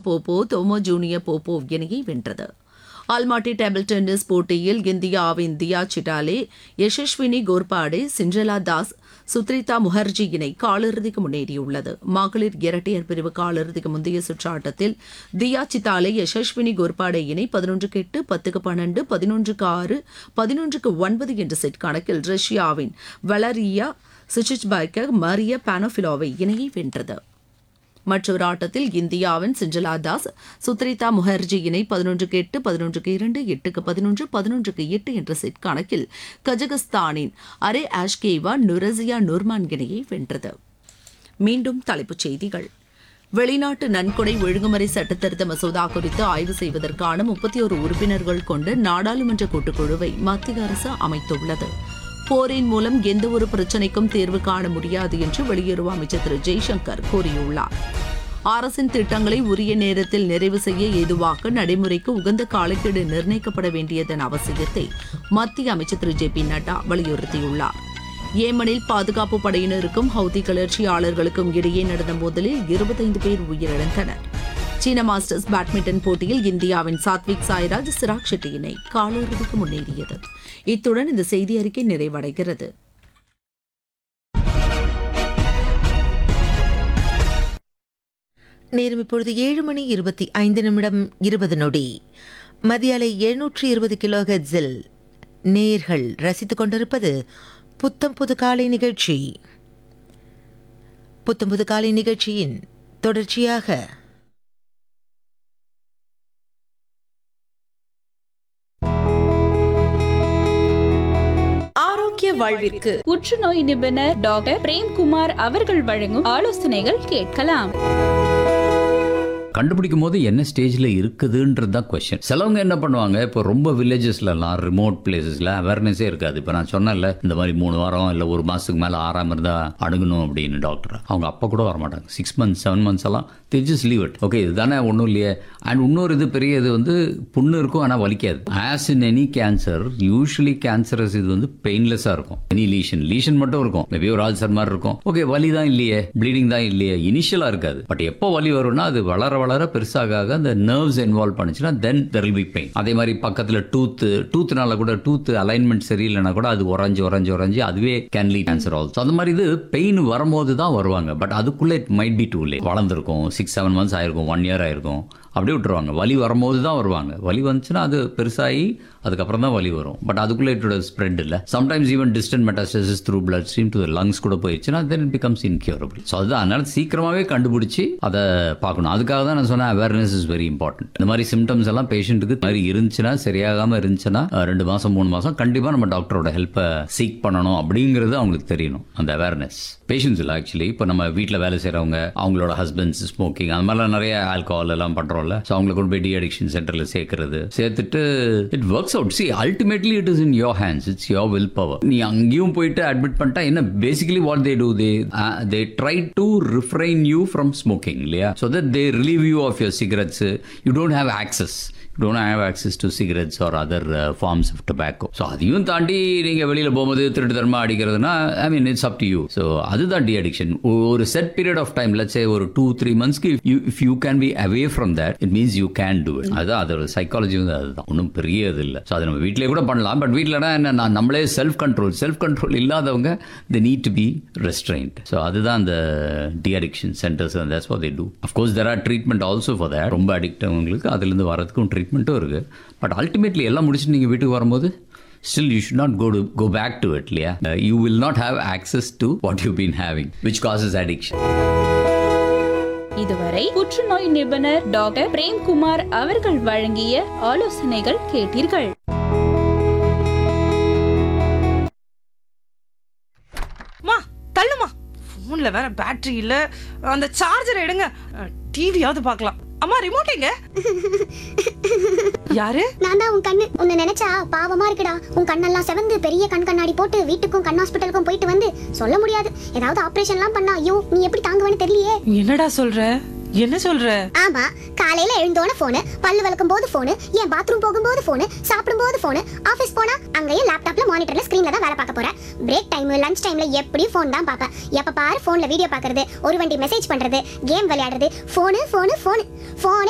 போப்போ தோமோ junior போப்போ இணையை வென்றது ஆல்மாட்டி table tennis போட்டியில் இந்தியாவின் தியா சிட்டாலே யசஸ்வினி கோர்பாடே சிண்ட்ரலா தாஸ் சுத்ரிதா முகர்ஜி இணை காலிறுதிக்கு முன்னேறியுள்ளது மகளிர் இரட்டையர் பிரிவு காலிறுதிக்கு முந்தைய சுற்று ஆட்டத்தில் தியா சித்தாலே யசஸ்வினி கோர்பாடே இணை பதினொன்றுக்கு எட்டு பத்துக்கு பன்னெண்டு பதினொன்றுக்கு ஆறு பதினொன்றுக்கு ஒன்பது என்ற செட் கணக்கில் ரஷ்யாவின் வலரியா சிச்சிச்பைக்க மரிய பானோஃபிலோவை இணையை வென்றது மற்றொரு ஆட்டத்தில் இந்தியாவின் சிஞ்சலா தாஸ் சுத்ரிதா முகர்ஜி இணை பதினொன்றுக்கு எட்டு பதினொன்றுக்கு இரண்டு எட்டுக்கு பதினொன்று பதினொன்றுக்கு எட்டு என்ற செட் கணக்கில் கஜகஸ்தானின் அரே ஆஷ்கேவா நுரசியா நுர்மான் இணையை வென்றது மீண்டும் தலைப்புச் செய்திகள் வெளிநாட்டு நன்கொடை ஒழுங்குமுறை சட்டத்திருத்த மசோதா குறித்து ஆய்வு செய்வதற்கான முப்பத்தி ஒரு உறுப்பினர்கள் கொண்ட நாடாளுமன்ற கூட்டுக்குழுவை மத்திய அரசு அமைத்துள்ளது போரின் மூலம் எந்த ஒரு பிரச்சினைக்கும் தீர்வு காண முடியாது என்று வெளியுறவு அமைச்சர் திரு ஜெய்சங்கர் கூறியுள்ளார் அரசின் திட்டங்களை உரிய நேரத்தில் நிறைவு செய்ய ஏதுவாக நடைமுறைக்கு உகந்த காலக்கெடு நிர்ணயிக்கப்பட வேண்டியதன் அவசியத்தை மத்திய அமைச்சர் திரு ஜே பி நட்டா வலியுறுத்தியுள்ளார் ஏமனில் பாதுகாப்பு படையினருக்கும் ஹவுதி கிளர்ச்சியாளர்களுக்கும் இடையே நடந்த மோதலில் இருபத்தைந்து பேர் உயிரிழந்தனர் சீன மாஸ்டர்ஸ் பேட்மிண்டன் போட்டியில் இந்தியாவின் சாத்விக் சாய்ராஜ் சிராக் ஷெட்டி இணை காலிறுதிக்கு முன்னேறியது இத்துடன் இந்த செய்தி அறிக்கை நிறைவடைகிறது நேரம் இப்பொழுது ஏழு மணி இருபத்தி ஐந்து நிமிடம் இருபது நொடி மதியாலை எழுநூற்றி இருபது கிலோ ஹெட்ஸில் நேர்கள் ரசித்துக் கொண்டிருப்பது புத்தம் புது காலை நிகழ்ச்சி புத்தம் புது காலை நிகழ்ச்சியின் தொடர்ச்சியாக ஆரோக்கிய வாழ்விற்கு புற்றுநோய் நிபுணர் டாக்டர் பிரேம்குமார் அவர்கள் வழங்கும் ஆலோசனைகள் கேட்கலாம் கண்டுபிடிக்கும் போது என்ன ஸ்டேஜில் இருக்குதுன்றது தான் கொஸ்டின் சிலவங்க என்ன பண்ணுவாங்க இப்போ ரொம்ப வில்லேஜஸ்லலாம் ரிமோட் பிளேசஸில் அவேர்னஸே இருக்காது இப்போ நான் சொன்னேன்ல இந்த மாதிரி மூணு வாரம் இல்லை ஒரு மாதத்துக்கு மேலே ஆறாம இருந்தால் அணுகணும் அப்படின்னு டாக்டர் அவங்க அப்போ கூட வரமாட்டாங்க சிக்ஸ் மந்த்ஸ் செவன் மந்த்ஸ் எல்லாம் they just leave it okay இதுதானே ஒன்றும் இல்லையே அண்ட் இன்னொரு இது பெரிய இது வந்து புண்ணு இருக்கும் ஆனால் வலிக்காது as in any cancer usually cancerous இது வந்து பெயின்லெஸ்ஸாக இருக்கும் எனி லீஷன் லீஷன் மட்டும் இருக்கும் மேபி ஒரு ஆல்சர் மாதிரி இருக்கும் ஓகே வலி தான் இல்லையே ப்ளீடிங் தான் இல்லையே இனிஷியலாக இருக்காது பட் எப்போ வலி வரும்னா அது வளர வளர பெருசாக ஆக அந்த நர்வ்ஸ் இன்வால்வ் பண்ணுச்சுன்னா then there will be pain அதே மாதிரி பக்கத்தில் டூத்து டூத்னால கூட டூத் அலைன்மெண்ட் சரியில்லைனா கூட அது உறைஞ்சு உறைஞ்சு உறைஞ்சு அதுவே கேன் லீட் கேன்சர் ஆல்சோ அந்த மாதிரி இது பெயின் வரும்போது தான் வருவாங்க பட் அதுக்குள்ளே it might be too late வளர்ந்துருக்கும் சிக்ஸ் செவன் மந்த்ஸ் ஆயிருக்கும் ஒன் இயர் ஆயிருக்கும் அப்படியே விட்டுருவாங்க வலி வரும்போது தான் வருவாங்க வலி வந்துச்சுன்னா அது பெருசாகி அதுக்கப்புறம் தான் வலி வரும் பட் அதுக்குள்ளே இட்டோட ஸ்ப்ரெட் இல்லை sometimes even distant metastasis through blood stream to lungs கூட போயிடுச்சுன்னா then it becomes incurable so அதுதான் அதனால சீக்கிரமாகவே கண்டுபிடிச்சி அதை பார்க்கணும் அதுக்காக தான் நான் சொன்னேன் அவேர்னஸ் இஸ் வெரி இம்பார்ட்டன்ட் இந்த மாதிரி சிம்டம்ஸ் எல்லாம் பேஷண்ட்டுக்கு மாதிரி இருந்துச்சுன்னா சரியாகாமல் இருந்துச்சுன்னா அஹ், ரெண்டு மாதம் மூணு மாதம் கண்டிப்பாக நம்ம டாக்டரோட ஹெல்ப்பை சீக் பண்ணணும் அப்படிங்கிறது அவங்களுக்கு தெரியணும் அந்த அவேர்னஸ் பேஷண்ட்ஸ் இல்லை ஆக்சுவலி இப்போ நம்ம வீட்டில் வேலை செய்கிறவங்க அவங்களோட ஹஸ்பண்ட்ஸ் ஸ்மோக்கிங் அந்த மாதிரிலாம் நிறைய ஆல்கஹால் எல்லாம் பண்ணுறோம்ல ஸோ அவங்களை கொண்டு போய் டி அடிக்ஷன் சென்டரில் சேர்க்கறது சேர்த்துட்டு it works out see ultimately it is in your hands it's your willpower நீ அங்கேயும் போயிட்டு அட்மிட் பண்ணிட்டா என்ன basically what they do they they try to refrain you from smoking இல்லையா so that they relieve you of your cigarettes you don't have access don't have access to cigarettes or other forms of tobacco so அதையும் தாண்டி நீங்கள் வெளியில் போகும்போது திருட்டுத்தனமா அடிக்கிறதுனா I mean it's up to you so அதுதான் the addiction ஒரு set period of time let's say ஒரு டூ த்ரீ மந்த்ஸ்க்கு you if you can be away from that it means you can do it அதுதான் அதோட சைக்காலஜி வந்து அதுதான் ஒன்றும் பெரிய இது இல்லை ஸோ அது நம்ம வீட்டிலே கூட பண்ணலாம் பட் வீட்டிலனா என்ன நான் நம்மளே செல்ஃப் கண்ட்ரோல் செல்ஃப் கண்ட்ரோல் இல்லாதவங்க they need to be restrained so அதுதான் அந்த the addiction centres that's what they do of course there are treatment also for that ரொம்ப அடிக்ட் அவங்களுக்கு அதுலேருந்து வரதுக்கும் ட்ரீட்மெண்ட்டும் இருக்கு பட் அல்டிமேட்லி எல்லாம் முடிச்சுட்டு நீங்கள் வீட்டுக்கு வரும்போது still you should not go to go back to it இல்லையா you will not have access to what you been having which causes addiction இதுவரை புற்றுநோய் நிபுணர் டாக்டர் பிரேம்குமார் அவர்கள் வழங்கிய ஆலோசனைகள் கேட்டீர்கள் மா தள்ளுமா போன்ல வேற பேட்டரி இல்ல அந்த சார்ஜர் எடுங்க டிவியாவது பார்க்கலாம் அம்மா ரிமோட் எங்க யாரு நான் தான் உன் கண்ணு உன்னை நினைச்சா பாவமா இருக்குடா உன் கண்ணெல்லாம் செவந்து பெரிய கண் கண்ணாடி போட்டு வீட்டுக்கும் கண் ஹாஸ்பிட்டலுக்கும் போயிட்டு வந்து சொல்ல முடியாது ஏதாவது ஆபரேஷன்லாம் பண்ணா ஐயோ நீ எப்படி தாங்குவேன்னு தெரியலையே என்னடா சொல்ற என்ன சொல்ற ஆமா காலையில எழுந்தோன போனு பல்லு விளக்கும் போது போனு என் பாத்ரூம் போகும்போது போனு சாப்பிடும் போது போனு ஆபீஸ் போனா அங்கேயும் லேப்டாப்ல மானிட்டர்ல ஸ்கிரீன்ல தான் வேலை பார்க்க போறேன் பிரேக் டைம் லஞ்ச் டைம்ல எப்படியும் ஃபோன் தான் பார்ப்பேன் எப்ப பாரு போன்ல வீடியோ பார்க்கறது ஒரு வண்டி மெசேஜ் பண்றது கேம் விளையாடுறது போனு போனு போனு போனே